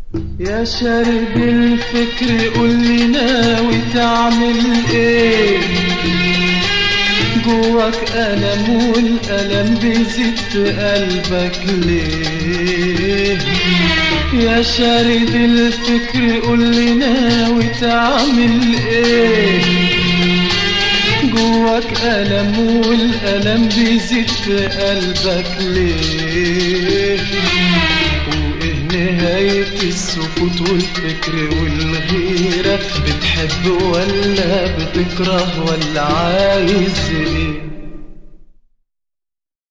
يا شارد الفكر قول لي ناوي تعمل ايه جواك ألم والألم بيزيد في قلبك ليه يا شارد الفكر قول لي ناوي تعمل ايه جواك ألم والألم بيزيد في قلبك ليه وإيه نهاية السكوت والفكر والغيرة بتحب ولا بتكره ولا عايز ايه